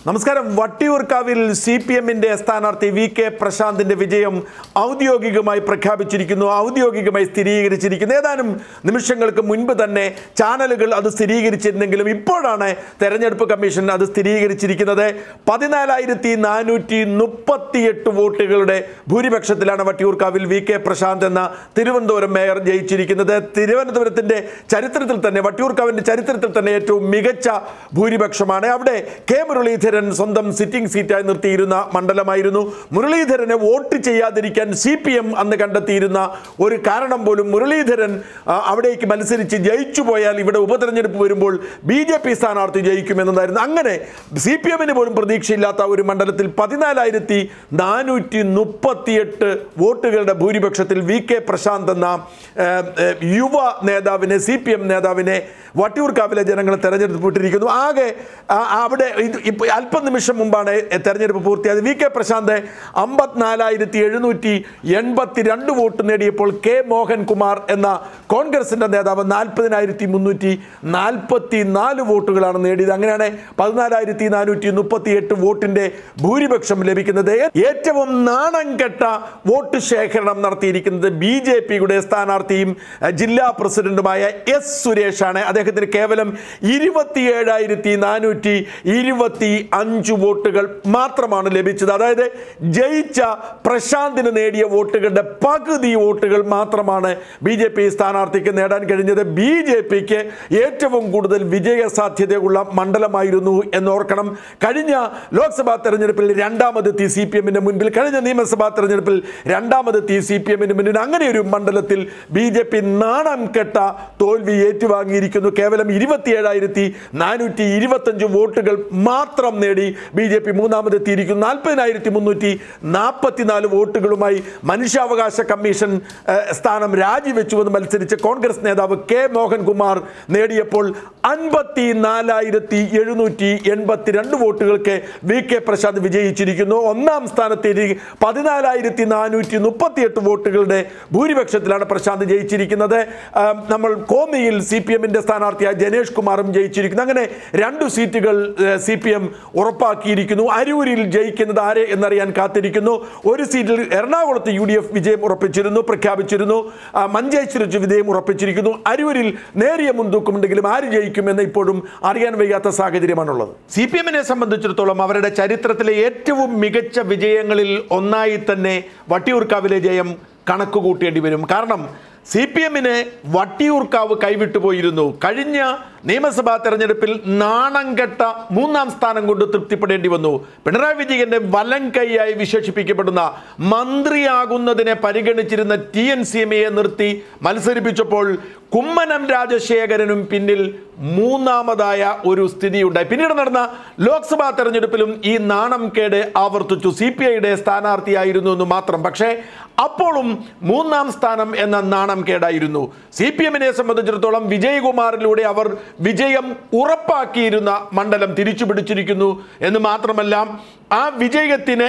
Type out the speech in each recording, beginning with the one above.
നമസ്കാരം വട്ടിയൂർക്കാവിൽ C P എമ്മിന്റെ സ്ഥാനാർത്ഥി വി കെ പ്രശാന്തിന്റെ വിജയം ഔദ്യോഗികമായി പ്രഖ്യാപിച്ചിരിക്കുന്നു ഔദ്യോഗികമായി സ്ഥിരീകരിച്ചിരിക്കുന്നു ഏതാനും നിമിഷങ്ങൾക്ക് മുൻപ് തന്നെ ചാനലുകൾ അത് സ്ഥിരീകരിച്ചിരുന്നെങ്കിലും ഇപ്പോഴാണ് തെരഞ്ഞെടുപ്പ് കമ്മീഷൻ അത് സ്ഥിരീകരിച്ചിരിക്കുന്നത് പതിനാലായിരത്തി നാനൂറ്റി മുപ്പത്തിയെട്ട് വോട്ടുകളുടെ ഭൂരിപക്ഷത്തിലാണ് വട്ടിയൂർക്കാവിൽ വി കെ പ്രശാന്ത് എന്ന തിരുവനന്തപുരം മേയർ ജയിച്ചിരിക്കുന്നത് തിരുവനന്തപുരത്തിന്റെ ചരിത്രത്തിൽ തന്നെ വട്ടിയൂർക്കാവിന്റെ ചരിത്രത്തിൽ തന്നെ ഏറ്റവും മികച്ച ഭൂരിപക്ഷമാണ് അവിടെ കെ മുരളീധരൻ സ്വന്തം സിറ്റിംഗ് സീറ്റായി നിർത്തിയിരുന്ന മണ്ഡലമായിരുന്നു മുരളീധരനെ വോട്ട് ചെയ്യാതിരിക്കാൻ സി പി എം അന്ന് കണ്ടെത്തിയിരുന്ന ഒരു കാരണം പോലും മുരളീധരൻ ആ, അവിടേക്ക് മത്സരിച്ച് ജയിച്ചു പോയാൽ ഇവിടെ ഉപതെരഞ്ഞെടുപ്പ് വരുമ്പോൾ ബി ജെ പി സ്ഥാനാർത്ഥി ജയിക്കുമെന്നതായിരുന്നു അങ്ങനെ സി പി എമ്മിന് പോലും പ്രതീക്ഷയില്ലാത്ത ഒരു മണ്ഡലത്തിൽ പതിനാലായിരത്തി നാനൂറ്റി മുപ്പത്തിയെട്ട് വോട്ടുകളുടെ ഭൂരിപക്ഷത്തിൽ വി കെ പ്രശാന്ത് എന്ന ഏ, ഏ, യുവ നേതാവിനെ സി പി എം നേതാവിനെ വട്ടിയൂർക്കാവിലെ ജനങ്ങൾ തെരഞ്ഞെടുപ്പിട്ടിരിക്കുന്നു ആകെ ആ, അവിടെ ഇത് ഇപ്പോൾ അല്പനിമിഷം മുമ്പാണ് തെരഞ്ഞെടുപ്പ് പൂർത്തിയായത് വി കെ പ്രശാന്ത് അമ്പത്തിനാലായിരത്തി എഴുന്നൂറ്റി എൺപത്തി രണ്ട് വോട്ട് നേടിയപ്പോൾ കെ മോഹൻകുമാർ എന്ന കോൺഗ്രസിന്റെ നേതാവ് നാൽപ്പതിനായിരത്തി മുന്നൂറ്റി നാൽപ്പത്തി നാല് വോട്ടുകളാണ് നേടിയത് അങ്ങനെയാണ് പതിനാലായിരത്തി നാനൂറ്റി മുപ്പത്തി എട്ട് വോട്ടിന്റെ ഭൂരിപക്ഷം ലഭിക്കുന്നത് ഏറ്റവും നാണം കെട്ട വോട്ട് ശേഖരണം നടത്തിയിരിക്കുന്നത് ബി ജെ പിയുടെ സ്ഥാനാർത്ഥിയും അഹ്, ജില്ലാ പ്രസിഡന്റുമായ എസ് സുരേഷാണ് അദ്ദേഹത്തിന് കേവലം ഇരുപത്തിയേഴായിരത്തി നാനൂറ്റി ഇരുപത്തി അഞ്ച് വോട്ടുകൾ മാത്രമാണ് ലഭിച്ചത് അതായത് ജയിച്ച പ്രശാന്തിന് നേടിയ വോട്ടുകളുടെ പകുതി വോട്ടുകൾ മാത്രമാണ് ബി ജെ പി സ്ഥാനാർത്ഥിക്ക് നേടാൻ കഴിഞ്ഞത് ബി ജെ പിക്ക് ഏറ്റവും കൂടുതൽ വിജയ സാധ്യതയുള്ള മണ്ഡലമായിരുന്നു എന്നോർക്കണം കഴിഞ്ഞ ലോക്സഭാ തെരഞ്ഞെടുപ്പിൽ രണ്ടാമതെത്തി സി പി എമ്മിന്റെ മുൻപിൽ കഴിഞ്ഞ നിയമസഭാ തെരഞ്ഞെടുപ്പിൽ രണ്ടാമതെത്തി സി പി എമ്മിന് മുന്നിൽ അങ്ങനെ ഒരു മണ്ഡലത്തിൽ ബി ജെ പി നാണം കെട്ട തോൽവി ഏറ്റുവാങ്ങിയിരിക്കുന്നു കേവലം ഇരുപത്തിയേഴായിരത്തി നാനൂറ്റി ഇരുപത്തഞ്ച് വോട്ടുകൾ മാത്രം നേടി ബി ജെ പി മൂന്നാമതെത്തിയിരിക്കുന്നു നാൽപ്പതിനായിരത്തി മുന്നൂറ്റി നാൽപ്പത്തിനാല് വോട്ടുകളുമായി മനുഷ്യാവകാശ കമ്മീഷൻ ഏഹ്, സ്ഥാനം രാജിവെച്ചുവെന്ന് മത്സരിച്ച കോൺഗ്രസ് നേതാവ് കെ മോഹൻകുമാർ നേടിയപ്പോൾ അൻപത്തി നാലായിരത്തി എഴുന്നൂറ്റി എൺപത്തിരണ്ട് വോട്ടുകൾക്ക് വി കെ പ്രശാന്ത് വിജയിച്ചിരിക്കുന്നു ഒന്നാം സ്ഥാനത്ത് പതിനാലായിരത്തി നാനൂറ്റി മുപ്പത്തിയെട്ട് വോട്ടുകളുടെ ഭൂരിപക്ഷത്തിലാണ് പ്രശാന്ത് ജയിച്ചിരിക്കുന്നത് ആം, നമ്മൾ കോന്നിയിൽ സി പി എമ്മിന്റെ സ്ഥാനാർത്ഥിയായ ജനേഷ് കുമാറും ജയിച്ചിരിക്കുന്നു അങ്ങനെ രണ്ടു സീറ്റുകൾ സി പി എം ഉറപ്പാക്കിയിരിക്കുന്നു അരൂരിൽ ജയിക്കുന്നത് ആരെ എന്നറിയാൻ കാത്തിരിക്കുന്നു ഒരു സീറ്റിൽ എറണാകുളത്ത് യു ഡി എഫ് വിജയം ഉറപ്പിച്ചിരുന്നു പ്രഖ്യാപിച്ചിരുന്നു ആ, മഞ്ചേശ്വരത്ത് വിജയം ഉറപ്പിച്ചിരിക്കുന്നു അരൂരിൽ നേരിയ മുൻതൂക്കമുണ്ടെങ്കിലും ആര് ജയിക്കുമെന്ന് ഇപ്പോഴും അറിയാൻ വയ്യാത്ത സാഹചര്യമാണുള്ളത് സി പി എമ്മിനെ സംബന്ധിച്ചിടത്തോളം അവരുടെ ചരിത്രത്തിലെ ഏറ്റവും മികച്ച വിജയങ്ങളിൽ ഒന്നായി തന്നെ വട്ടിയൂർക്കാവിലെ ജയം കണക്ക് കൂട്ടേണ്ടി വരും കാരണം സി പി എമ്മിനെ വട്ടിയൂർക്കാവ് കൈവിട്ടു പോയിരുന്നു കഴിഞ്ഞ നിയമസഭാ തെരഞ്ഞെടുപ്പിൽ നാണം കെട്ട മൂന്നാം സ്ഥാനം കൊണ്ട് തൃപ്തിപ്പെടേണ്ടി വന്നു പിണറായി വിജയന്റെ വലം കൈയായി വിശേഷിപ്പിക്കപ്പെടുന്ന മന്ത്രിയാകുന്നതിനെ പരിഗണിച്ചിരുന്ന ടി എൻ സി എമ്മയെ നിർത്തി മത്സരിപ്പിച്ചപ്പോൾ കുമ്മനം രാജശേഖരനും പിന്നിൽ മൂന്നാമതായ ഒരു സ്ഥിതിയുണ്ടായി പിന്നീട് നടന്ന ലോക്സഭാ തെരഞ്ഞെടുപ്പിലും ഈ നാണം കേട് ആവർത്തിച്ചു സി പി ഐയുടെ സ്ഥാനാർത്ഥിയായിരുന്നു എന്ന് മാത്രം പക്ഷേ അപ്പോഴും മൂന്നാം സ്ഥാനം എന്ന നാണം കേടായിരുന്നു സി പി എമ്മിനെ സംബന്ധിച്ചിടത്തോളം വിജയകുമാറിലൂടെ അവർ വിജയം ഉറപ്പാക്കിയിരുന്ന മണ്ഡലം തിരിച്ചു പിടിച്ചിരിക്കുന്നു എന്ന് മാത്രമല്ല ആ വിജയത്തിന്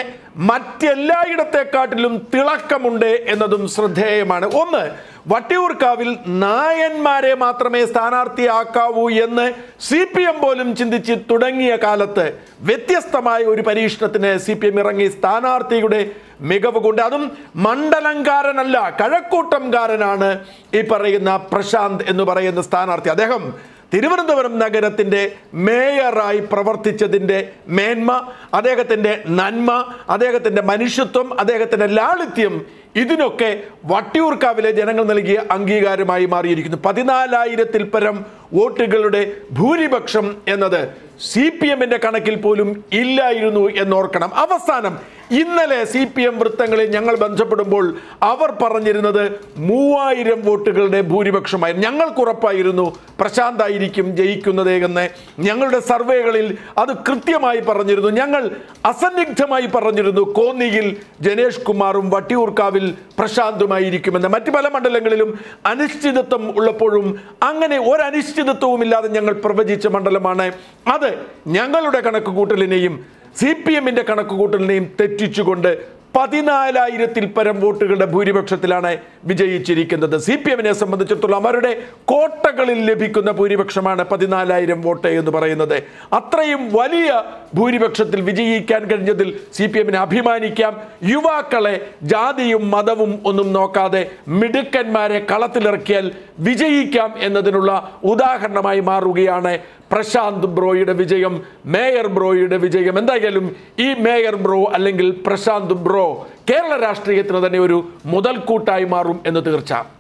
മറ്റെല്ലായിടത്തെക്കാട്ടിലും തിളക്കമുണ്ട് എന്നതും ശ്രദ്ധേയമാണ് ഒന്ന് വട്ടിയൂർക്കാവിൽ നായന്മാരെ മാത്രമേ സ്ഥാനാർത്ഥിയാക്കാവൂ എന്ന് സി പി എം പോലും ചിന്തിച്ച് തുടങ്ങിയ കാലത്ത് വ്യത്യസ്തമായ ഒരു പരീക്ഷണത്തിന് സി പി എം ഇറങ്ങി സ്ഥാനാർത്ഥിയുടെ മികവ് കൊണ്ട് അതും മണ്ഡലംകാരനല്ല കഴക്കൂട്ടംകാരനാണ് ഈ പറയുന്ന പ്രശാന്ത് എന്ന് പറയുന്ന സ്ഥാനാർത്ഥി അദ്ദേഹം തിരുവനന്തപുരം നഗരത്തിന്റെ മേയറായി പ്രവർത്തിച്ചതിന്റെ മേന്മ അദ്ദേഹത്തിന്റെ നന്മ അദ്ദേഹത്തിന്റെ മനുഷ്യത്വം അദ്ദേഹത്തിന്റെ ലാളിത്യം ഇതിനൊക്കെ വട്ടിയൂർക്കാവിലെ ജനങ്ങൾ നൽകിയ അംഗീകാരമായി മാറിയിരിക്കുന്നു പതിനാലായിരത്തിൽ പരം വോട്ടുകളുടെ ഭൂരിപക്ഷം എന്നത് സി പി എമ്മിന്റെ കണക്കിൽ പോലും ഇല്ലായിരുന്നു എന്നോർക്കണം അവസാനം ഇന്നലെ സി പി എം വൃത്തങ്ങളിൽ ഞങ്ങൾ ബന്ധപ്പെടുമ്പോൾ അവർ പറഞ്ഞിരുന്നത് മൂവായിരം വോട്ടുകളുടെ ഭൂരിപക്ഷമായിരുന്നു ഞങ്ങൾക്ക് ഉറപ്പായിരുന്നു പ്രശാന്തായിരിക്കും ജയിക്കുന്നത് എന്ന് ഞങ്ങളുടെ സർവേകളിൽ അത് കൃത്യമായി പറഞ്ഞിരുന്നു ഞങ്ങൾ അസന്നിഗ്ധമായി പറഞ്ഞിരുന്നു കോന്നിയിൽ ജനേഷ് കുമാറും വട്ടിയൂർക്കാവിൽ പ്രശാന്തുമായിരിക്കുമെന്ന് മറ്റു പല മണ്ഡലങ്ങളിലും അനിശ്ചിതത്വം ഉള്ളപ്പോഴും അങ്ങനെ ഒരു അനിശ്ചിതത്വവും ഇല്ലാതെ ഞങ്ങൾ പ്രവചിച്ച മണ്ഡലമാണ് അത് ഞങ്ങളുടെ കണക്ക് കൂട്ടലിനെയും സി പി എമ്മിന്റെ കണക്ക് കൂട്ടലിനെയും തെറ്റിച്ചുകൊണ്ട് പതിനാലായിരത്തിൽ പരം വോട്ടുകളുടെ ഭൂരിപക്ഷത്തിലാണ് വിജയിച്ചിരിക്കുന്നത് സി പി എമ്മിനെ സംബന്ധിച്ചിടത്തോളം അവരുടെ കോട്ടകളിൽ ലഭിക്കുന്ന ഭൂരിപക്ഷമാണ് പതിനാലായിരം വോട്ട് എന്ന് പറയുന്നത് അത്രയും വലിയ ഭൂരിപക്ഷത്തിൽ വിജയിക്കാൻ കഴിഞ്ഞതിൽ സി പി എമ്മിന് അഭിമാനിക്കാം യുവാക്കളെ ജാതിയും മതവും ഒന്നും നോക്കാതെ മിടുക്കന്മാരെ കളത്തിലിറക്കിയാൽ വിജയിക്കാം എന്നതിനുള്ള ഉദാഹരണമായി മാറുകയാണ് പ്രശാന്ത് ബ്രോയുടെ വിജയം മേയർ ബ്രോയുടെ വിജയം എന്തായാലും ഈ മേയർ ബ്രോ അല്ലെങ്കിൽ പ്രശാന്ത് ബ്രോ കേരള രാഷ്ട്രീയത്തിന് തന്നെ ഒരു മുതൽക്കൂട്ടായി മാറും എന്ന് തീർച്ച